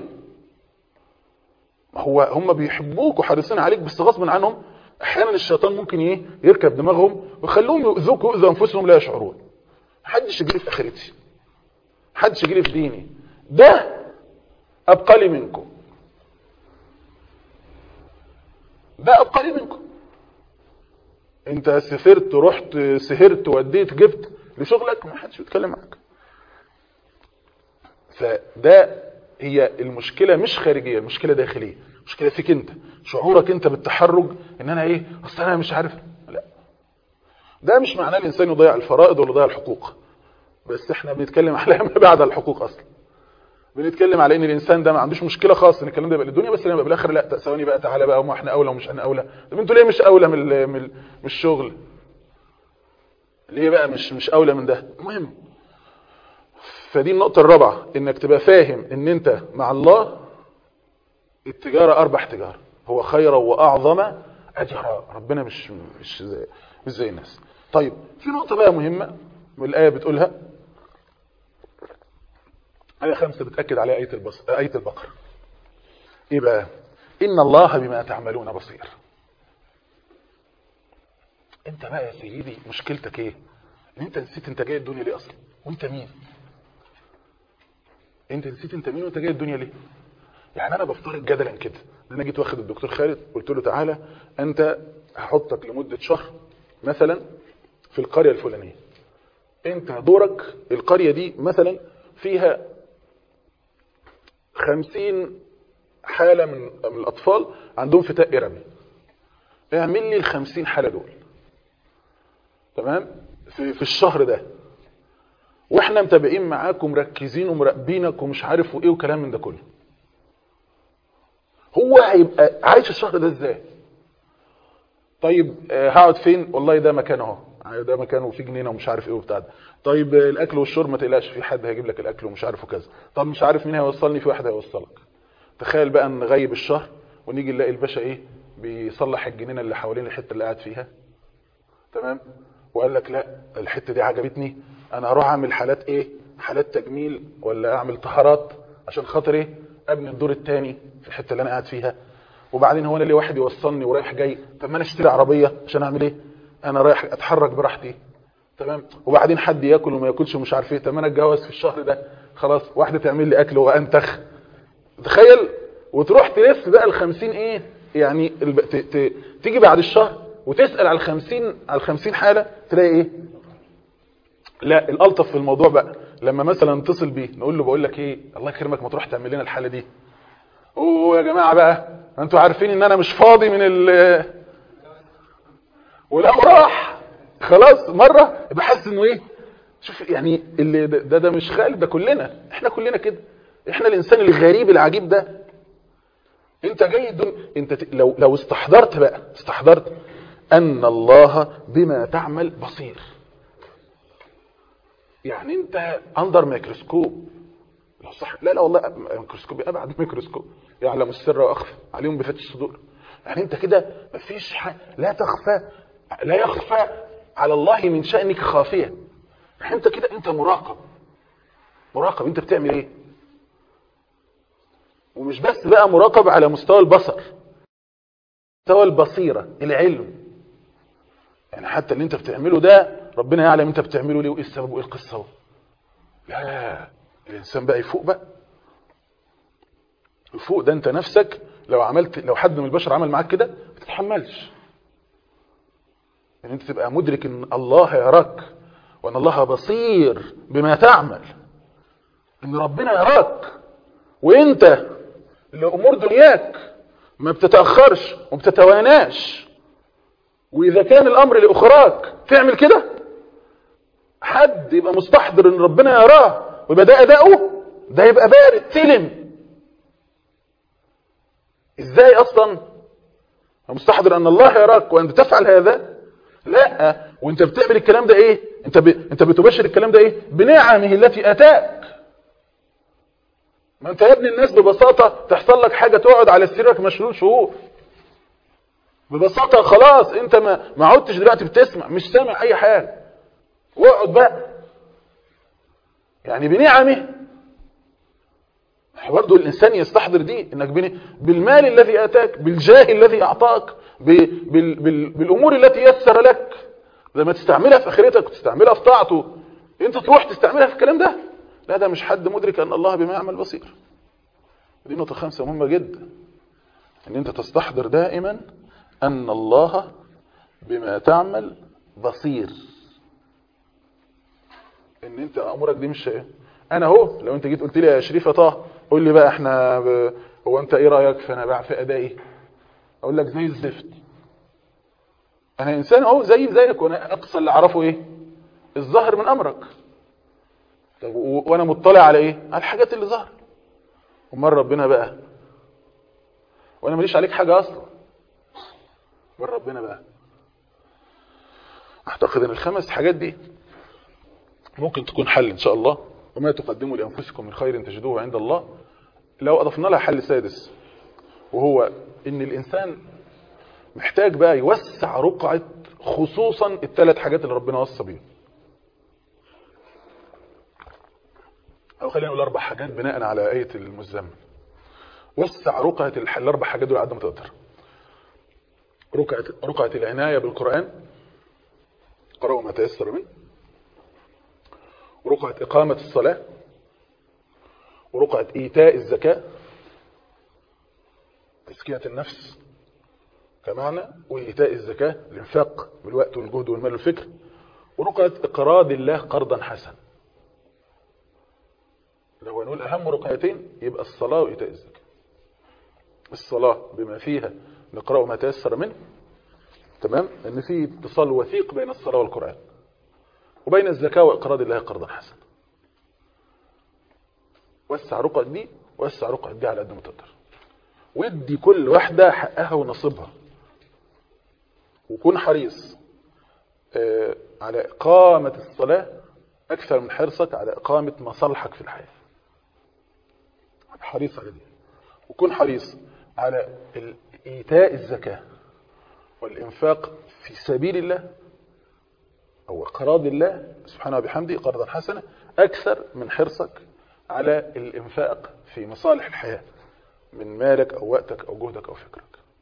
ما هو هم بيحبوك وحريصين عليك بس غصب عنهم احيانا الشيطان ممكن ايه يركب دماغهم ويخليهم يؤذوك ويؤذوا انفسهم لا يشعرون محدش يجري في اخرتي محدش يجري في ديني ده ابقى لي منكم ده ابقى لي منكم انت سافرت رحت سهرت وديت جبت لشغلك ما حدش بيتكلم معاك فده هي المشكلة مش خارجية المشكلة داخلية المشكلة فيك انت شعورك انت بالتحرج ان انا ايه اصل انا مش عارف لا ده مش معناه الانسان يضيع الفرائض ولا يضيع الحقوق بس احنا بنتكلم على ما بعد الحقوق اصلا بنتكلم على ان الانسان ده ما عندوش مشكله خالص ان الكلام ده يبقى للدنيا بس لما يبقى بالاخر لا ثواني بقى تعالى بقى وما احنا اولى ومش احنا اولى طب انتوا ليه مش اولى من ال- من ال- من الشغل ليه بقى مش مش اولى من ده المهم فدي النقطة الرابعة انك تبقى فاهم ان انت مع الله التجارة اربح تجارة هو خيرا واعظم اجرا ربنا مش مش زي, مش زي الناس طيب في نقطة بقى مهمة والآية بتقولها آية خمسة بتأكد عليها آية البص... آية البقرة ايه بقى ان الله بما تعملون بصير انت بقى يا سيدي مشكلتك ايه ان انت نسيت انت جاي الدنيا ليه اصلا وانت مين انت نسيت انت مين وانت جاي الدنيا ليه يعني انا بفترض جدلا كده انا جيت واخد الدكتور خالد قلت له تعالى انت هحطك لمده شهر مثلا في القريه الفلانيه انت دورك القريه دي مثلا فيها خمسين حالة من من الأطفال عندهم فتاء إرمي اعمل لي الخمسين حالة دول تمام في, في الشهر ده واحنا متابعين معاك ومركزين ومراقبينك ومش عارف وايه وكلام من ده كله هو هيبقى عايش الشهر ده ازاي طيب آه، هقعد فين والله ده مكان اهو ده مكانه فيه جنينه ومش عارف ايه وبتاع ده طيب الاكل والشرب ما تقلقش في حد هيجيب لك الاكل ومش عارف وكذا طب مش عارف مين هيوصلني في واحد هيوصلك تخيل بقى ان غيب الشهر ونيجي نلاقي الباشا ايه بيصلح الجنينه اللي حوالين الحته اللي قاعد فيها تمام وقال لك لا الحته دي عجبتني انا هروح اعمل حالات ايه حالات تجميل ولا اعمل طهارات عشان خاطر ايه ابني الدور الثاني في الحته اللي انا قاعد فيها وبعدين هو انا ليه واحد يوصلني ورايح جاي طب ما انا اشتري عربيه عشان اعمل ايه انا رايح اتحرك براحتي تمام وبعدين حد ياكل وما ياكلش ومش عارف ايه طب ما انا اتجوز في الشهر ده خلاص واحده تعمل لي اكل وانتخ تخيل وتروح تلف بقى ال 50 ايه يعني الب... ت... ت... تيجي بعد الشهر وتسال على ال 50 على ال 50 حاله تلاقي ايه لا الالطف في الموضوع بقى لما مثلا نتصل بيه نقول له بقول لك ايه الله يكرمك ما تروح تعمل لنا الحاله دي اوه يا جماعه بقى انتوا عارفين ان انا مش فاضي من ال ولو راح خلاص مره بحس انه ايه شوف يعني اللي ده ده, ده مش خالد ده كلنا احنا كلنا كده احنا الانسان الغريب العجيب ده انت جاي دون انت ت... لو لو استحضرت بقى استحضرت ان الله بما تعمل بصير يعني انت اندر ميكروسكوب لو صح لا لا والله ميكروسكوب ابعد ميكروسكوب يعلم السر واخفى عليهم بفتح الصدور يعني انت كده مفيش حاجه لا تخفى لا يخفى على الله من شأنك خافية يعني انت كده انت مراقب مراقب انت بتعمل ايه ومش بس بقى مراقب على مستوى البصر مستوى البصيرة العلم يعني حتى اللي انت بتعمله ده ربنا يعلم انت بتعمله ليه وايه السبب وايه القصة لا الانسان بقى يفوق بقى يفوق ده انت نفسك لو عملت لو حد من البشر عمل معاك كده ما تتحملش ان انت تبقى مدرك ان الله يراك وان الله بصير بما تعمل ان ربنا يراك وانت لامور دنياك ما بتتاخرش وما بتتواناش واذا كان الامر لاخراك تعمل كده حد يبقى مستحضر ان ربنا يراه ويبقى ده اداؤه ده يبقى بارد سلم ازاي اصلا مستحضر ان الله يراك وانت تفعل هذا لا وانت بتعمل الكلام ده ايه انت ب... انت بتبشر الكلام ده ايه بنعمه التي اتاك ما انت يا ابن الناس ببساطه تحصل لك حاجه تقعد على سريرك مشلول شهور ببساطه خلاص انت ما ما عدتش دلوقتي بتسمع مش سامع اي حاجه واقعد بقى يعني بنعمه برضه الانسان يستحضر دي انك بني... بالمال الذي اتاك بالجاه الذي اعطاك ب... بال... بال... بالامور التي يسر لك لما تستعملها في اخرتك وتستعملها في طاعته انت تروح تستعملها في الكلام ده لا ده مش حد مدرك ان الله بما يعمل بصير دي نقطه خامسه مهمه جدا ان انت تستحضر دائما ان الله بما تعمل بصير ان انت امورك دي مش انا اهو لو انت جيت قلت لي يا شريف يا طه قول لي بقى احنا ب... هو انت ايه رايك في انا بقى في ادائي اقول لك زي الزفت انا انسان اهو زي زيك وانا اقصى اللي اعرفه ايه الظاهر من امرك طب و... وانا مطلع على ايه على الحاجات اللي ظهر ومر ربنا بقى وانا ماليش عليك حاجه اصلا مر ربنا بقى اعتقد ان الخمس حاجات دي ممكن تكون حل ان شاء الله وما تقدموا لانفسكم من خير تجدوه عند الله لو اضفنا لها حل سادس وهو ان الانسان محتاج بقى يوسع رقعة خصوصا الثلاث حاجات اللي ربنا وصى بيهم او خلينا نقول اربع حاجات بناء على آية المزمل وسع رقعة الاربع حاجات دول قد ما تقدر رقعة رقعة العناية بالقرآن قرأوا ما تيسر منه ورقعة إقامة الصلاة ورقعة إيتاء الزكاة تزكية النفس كمعنى وإيتاء الزكاة الانفاق بالوقت والجهد والمال والفكر ورقعة إقراض الله قرضا حسنا لو نقول أهم رقعتين يبقى الصلاة وإيتاء الزكاة الصلاة بما فيها نقرأ ما تيسر منه تمام ان في اتصال وثيق بين الصلاة والقرآن وبين الزكاة وإقراض الله قرضا حسنا وسع رقعة دي وسع رقعة دي على قد ما تقدر وادي كل واحدة حقها ونصيبها وكون حريص آه، على إقامة الصلاة أكثر من حرصك على إقامة مصالحك في الحياة حريص على دي وكن حريص على ال- إيتاء الزكاة والإنفاق في سبيل الله أو قراض الله سبحانه وبحمده قرضا حسنا أكثر من حرصك على الإنفاق في مصالح الحياة من مالك أو وقتك أو جهدك أو فكرك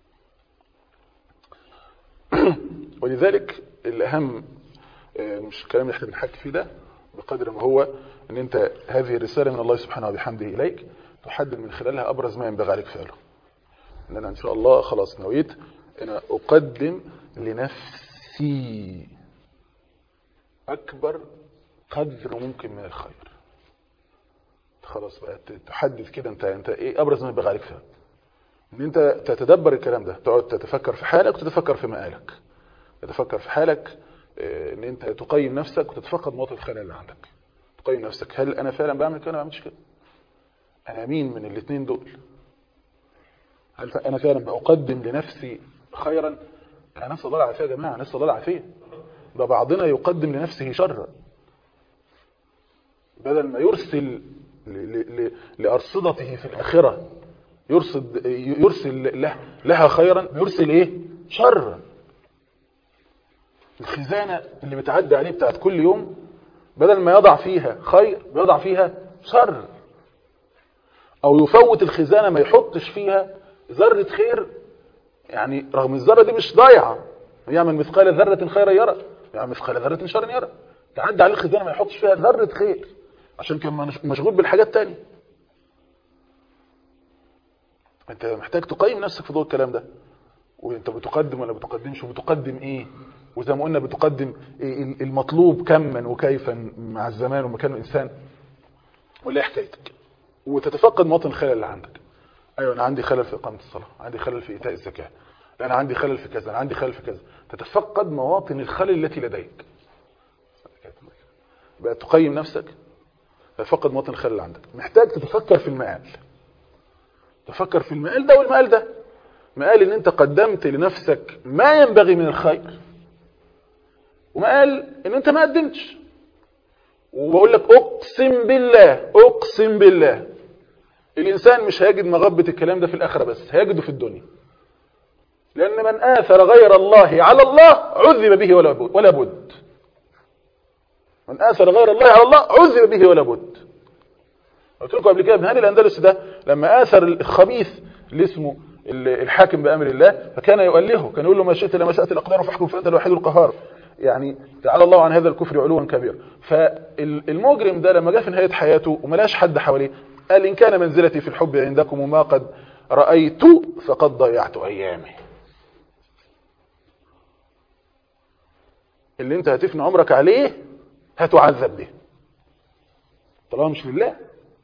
ولذلك الأهم آه، مش الكلام اللي احنا بنحكي فيه ده بقدر ما هو ان انت هذه الرسالة من الله سبحانه وبحمده إليك تحدد من خلالها أبرز ما ينبغي عليك فعله ان انا ان شاء الله خلاص نويت انا اقدم لنفسي اكبر قدر ممكن من الخير خلاص بقى تحدد كده انت انت ايه ابرز ما ينبغي عليك فعله ان انت تتدبر الكلام ده تقعد تتفكر في حالك وتتفكر في مآلك تتفكر في حالك اه، ان انت تقيم نفسك وتتفقد مواطن الخلل اللي عندك تقيم نفسك هل انا فعلا بعمل كده ولا ما بعملش كده انا مين من الاثنين دول هل ف- انا فعلا بقدم لنفسي خيرا انا نسال الله العافيه يا جماعه نسال الله العافيه ده بعضنا يقدم لنفسه شرا بدل ما يرسل ل- ل- ل- لارصدته في الاخره يرصد يرسل له لها خيرا يرسل ايه شرا الخزانه اللي بتعدي عليه بتاعت كل يوم بدل ما يضع فيها خير بيضع فيها شر او يفوت الخزانه ما يحطش فيها ذره خير يعني رغم الذره دي مش ضايعه يعمل مثقال ذره خيرا يرى يعمل مثقال ذره شرا يرى تعدي عليه الخزانه ما يحطش فيها ذره خير عشان كان مش- مشغول بالحاجات التانية انت محتاج تقيم نفسك في ضوء الكلام ده وانت بتقدم ولا بتقدمش وبتقدم ايه وزي ما قلنا بتقدم إيه المطلوب كما وكيفا مع الزمان ومكان الانسان ولا إيه حكايتك وتتفقد مواطن الخلل اللي عندك ايوه انا عندي خلل في اقامه الصلاه عندي خلل في ايتاء الزكاه لا انا عندي خلل في كذا انا عندي خلل في كذا تتفقد مواطن الخلل التي لديك بقى تقيم نفسك تتفقد مواطن الخلل اللي عندك محتاج تتفكر في المآل تفكر في المآل ده والمآل ده مآل ان انت قدمت لنفسك ما ينبغي من الخير ومآل ان انت ما قدمتش وبقول لك اقسم بالله اقسم بالله الانسان مش هيجد مغبة الكلام ده في الاخرة بس هيجده في الدنيا لان من اثر غير الله على الله عذب به ولا بد ولا بد من اثر غير الله على الله عذب به ولا بد قلت لكم قبل كده ابن هاني الاندلسي ده لما اثر الخبيث اللي اسمه الحاكم بامر الله فكان يؤلهه كان يقول له ما شئت لما شاءت الاقدار فاحكم فانت الوحيد القهار يعني تعالى الله عن هذا الكفر علوا كبيرا فالمجرم ده لما جاء في نهايه حياته وما لاش حد حواليه قال ان كان منزلتي في الحب عندكم وما قد رايت فقد ضيعت ايامي اللي انت هتفني عمرك عليه هتعذب به طالما مش لله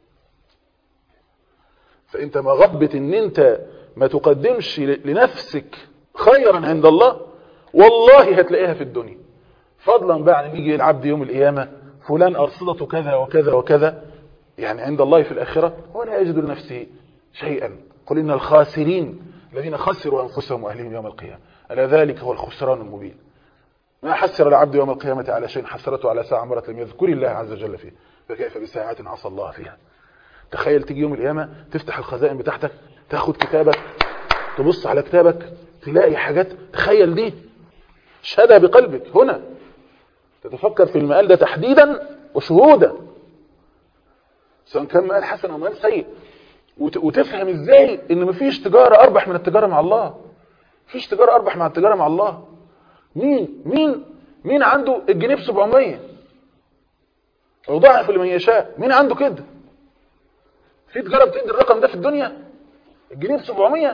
فانت مغبة ان انت ما تقدمش لنفسك خيرا عند الله والله هتلاقيها في الدنيا فضلا بقى عن يجي العبد يوم القيامة فلان أرصدته كذا وكذا وكذا يعني عند الله في الآخرة ولا يجد لنفسه شيئا قل إن الخاسرين الذين خسروا أنفسهم وأهلهم يوم القيامة ألا ذلك هو الخسران المبين ما حسر العبد يوم القيامة على شيء حسرته على ساعة مرت لم يذكر الله عز وجل فيه فكيف بساعات عصى الله فيها تخيل تيجي يوم القيامة تفتح الخزائن بتاعتك تاخد كتابك تبص على كتابك تلاقي حاجات تخيل دي شهدها بقلبك هنا تتفكر في المقال ده تحديدا وشهودا سواء كان مقال حسن او مقال سيء وتفهم ازاي ان مفيش تجارة اربح من التجارة مع الله مفيش تجارة اربح مع التجارة مع الله مين مين مين عنده الجنيه ب 700 ويضاعف لمن يشاء مين عنده كده في تجارة بتدي الرقم ده في الدنيا الجنيه ب 700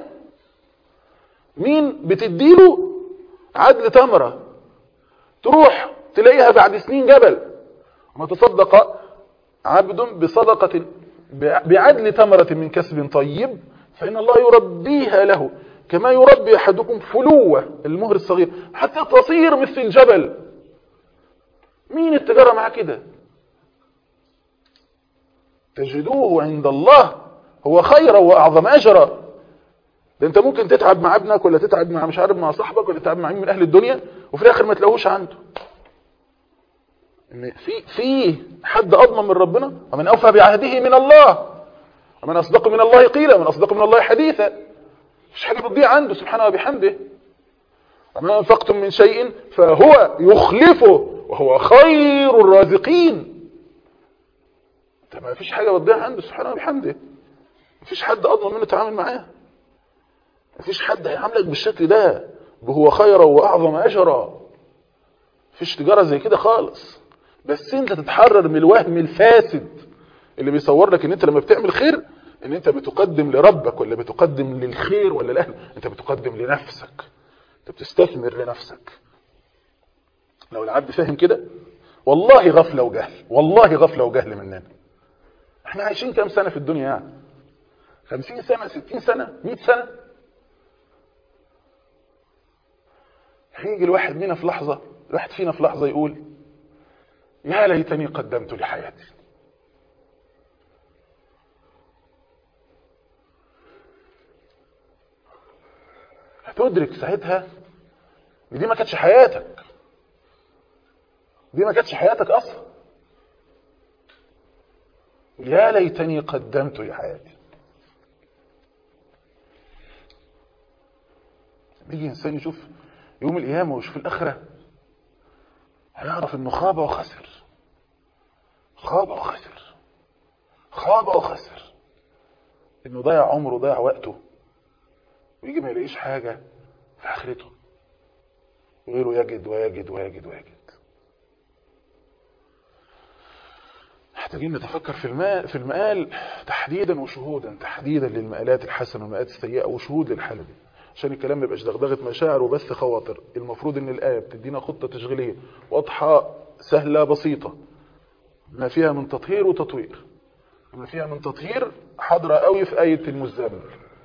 مين بتديله عدل تمرة تروح تلاقيها بعد سنين جبل وما تصدق عبد بصدقة بعدل تمرة من كسب طيب فإن الله يربيها له كما يربي أحدكم فلوة المهر الصغير حتى تصير مثل الجبل مين التجارة مع كده تجدوه عند الله هو خيرا وأعظم أجرا ده انت ممكن تتعب مع ابنك ولا تتعب مع مش عارف مع صاحبك ولا تتعب مع مين من اهل الدنيا وفي الاخر ما تلاقوش عنده ان في في حد اضمن من ربنا ومن اوفى بعهده من الله ومن اصدق من الله قيلا ومن اصدق من الله حديثا مش حاجه بتضيع عنده سبحانه وبحمده وما انفقتم من شيء فهو يخلفه وهو خير الرازقين انت ما فيش حاجه بتضيع عنده سبحانه وبحمده ما فيش حد اضمن منه تعامل معاه ما فيش حد هيعاملك بالشكل ده هو خيرا واعظم اجرا مفيش تجاره زي كده خالص بس انت تتحرر من الوهم الفاسد اللي بيصور لك ان انت لما بتعمل خير ان انت بتقدم لربك ولا بتقدم للخير ولا لاهل انت بتقدم لنفسك انت بتستثمر لنفسك لو العبد فاهم كده والله غفله وجهل والله غفله وجهل مننا احنا عايشين كام سنه في الدنيا يعني خمسين سنه ستين سنه مئة سنه هيجي الواحد منا في لحظه الواحد فينا في لحظه يقول يا ليتني قدمت لحياتي هتدرك ساعتها ان دي ما كانتش حياتك دي ما كانتش حياتك اصلا يا ليتني قدمت لحياتي بيجي انسان يشوف يوم القيامه ويشوف الاخره هيعرف انه خاب وخسر خاب وخسر خاب وخسر انه ضيع عمره ضيع وقته ويجي ما يلاقيش حاجه في اخرته غيره يجد ويجد ويجد ويجد محتاجين نتفكر في الماء في المقال تحديدا وشهودا تحديدا للمقالات الحسنه والمقالات السيئه وشهود للحاله دي عشان الكلام ما يبقاش دغدغه مشاعر وبث خواطر المفروض ان الايه بتدينا خطه تشغيليه واضحه سهله بسيطه ما فيها من تطهير وتطوير ما فيها من تطهير حاضره قوي في ايه المزمل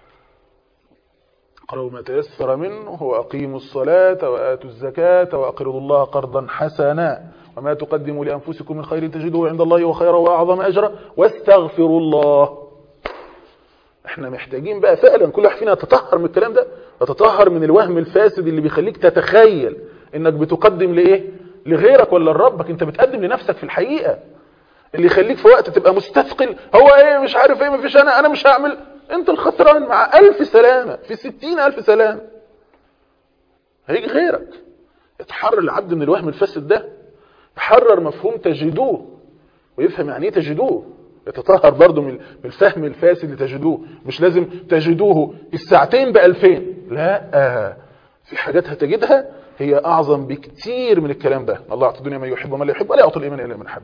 اقرأوا ما تيسر منه وأقيموا الصلاة وآتوا الزكاة وأقرضوا الله قرضا حسنا وما تقدموا لأنفسكم من خير تجدوه عند الله وخيرا وأعظم أجرا واستغفروا الله احنا محتاجين بقى فعلا كل واحد فينا يتطهر من الكلام ده يتطهر من الوهم الفاسد اللي بيخليك تتخيل انك بتقدم لايه لغيرك ولا لربك انت بتقدم لنفسك في الحقيقة اللي يخليك في وقت تبقى مستثقل هو ايه مش عارف ايه مفيش انا انا مش هعمل انت الخسران مع الف سلامة في ستين الف سلامة هيجي غيرك يتحرر العبد من الوهم الفاسد ده يحرر مفهوم تجدوه ويفهم يعني ايه تجدوه يتطهر برضه من الفهم الفاسد اللي تجدوه مش لازم تجدوه الساعتين بألفين لا في حاجات هتجدها هي أعظم بكتير من الكلام ده الله يعطي الدنيا ما يحب وما لا يحب ولا يعطي الإيمان إلا من حب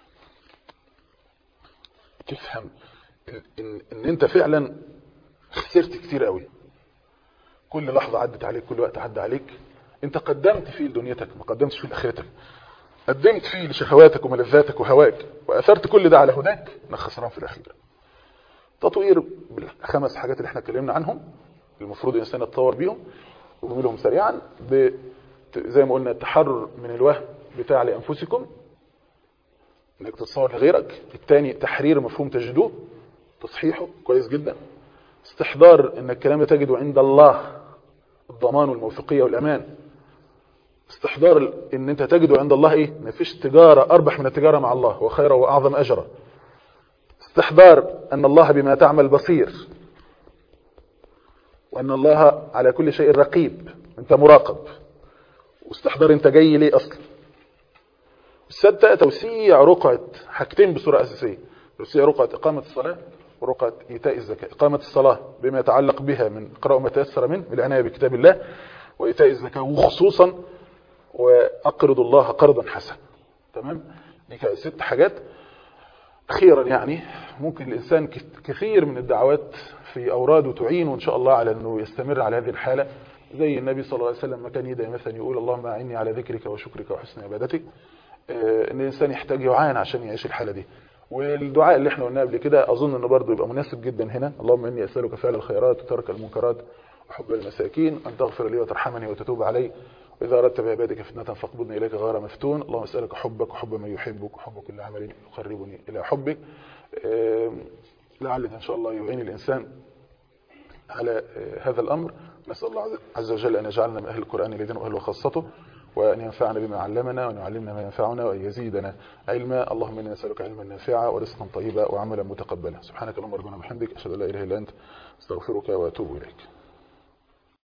تفهم إن, إن أنت فعلا خسرت كتير قوي كل لحظة عدت عليك كل وقت عدى عليك أنت قدمت فيه لدنيتك ما قدمتش فيه لآخرتك قدمت فيه لشهواتك وملذاتك وهواك وأثرت كل ده على هداك انك خسران في الأخير تطوير بالخمس حاجات اللي احنا اتكلمنا عنهم المفروض الإنسان يتطور بيهم ونعملهم سريعا زي ما قلنا التحرر من الوهم بتاع لأنفسكم انك تتصور لغيرك الثاني تحرير مفهوم تجدوه تصحيحه كويس جدا استحضار ان الكلام ده تجده عند الله الضمان والموثوقية والأمان استحضار ان انت تجده عند الله ايه مفيش تجارة اربح من التجارة مع الله وخيرا واعظم اجرا استحضار ان الله بما تعمل بصير وان الله على كل شيء رقيب انت مراقب واستحضار انت جاي ليه اصلا السادسة توسيع رقعة حاجتين بصورة اساسية توسيع رقعة اقامة الصلاة ورقعة ايتاء الزكاة اقامة الصلاة بما يتعلق بها من قراءة ما تيسر منه بالعناية بكتاب الله وايتاء الزكاة وخصوصا واقرض الله قرضا حسنا تمام دي كانت ست حاجات اخيرا يعني ممكن الانسان كثير من الدعوات في اوراده تعين وان شاء الله على انه يستمر على هذه الحالة زي النبي صلى الله عليه وسلم ما كان يدعي مثلا يقول اللهم اعني على ذكرك وشكرك وحسن عبادتك ان الانسان يحتاج يعان عشان يعيش الحالة دي والدعاء اللي احنا قلناه قبل كده اظن انه برضه يبقى مناسب جدا هنا اللهم اني اسالك فعل الخيرات وترك المنكرات وحب المساكين ان تغفر لي وترحمني وتتوب علي وإذا أردت بعبادك فتنة فاقبضني إليك غير مفتون اللهم أسألك حبك وحب من يحبك وحب كل عمل يقربني إلى حبك لعل إن شاء الله يعين الإنسان على آه، هذا الأمر نسأل الله عز وجل أن يجعلنا من أهل القرآن الذين أهل وخاصته وأن ينفعنا بما علمنا وأن يعلمنا ما ينفعنا وأن يزيدنا علما اللهم إنا نسألك علما نافعا ورزقا طيبا وعملا متقبلا سبحانك اللهم ربنا وبحمدك أشهد أن لا إله إلا أنت استغفرك وأتوب إليك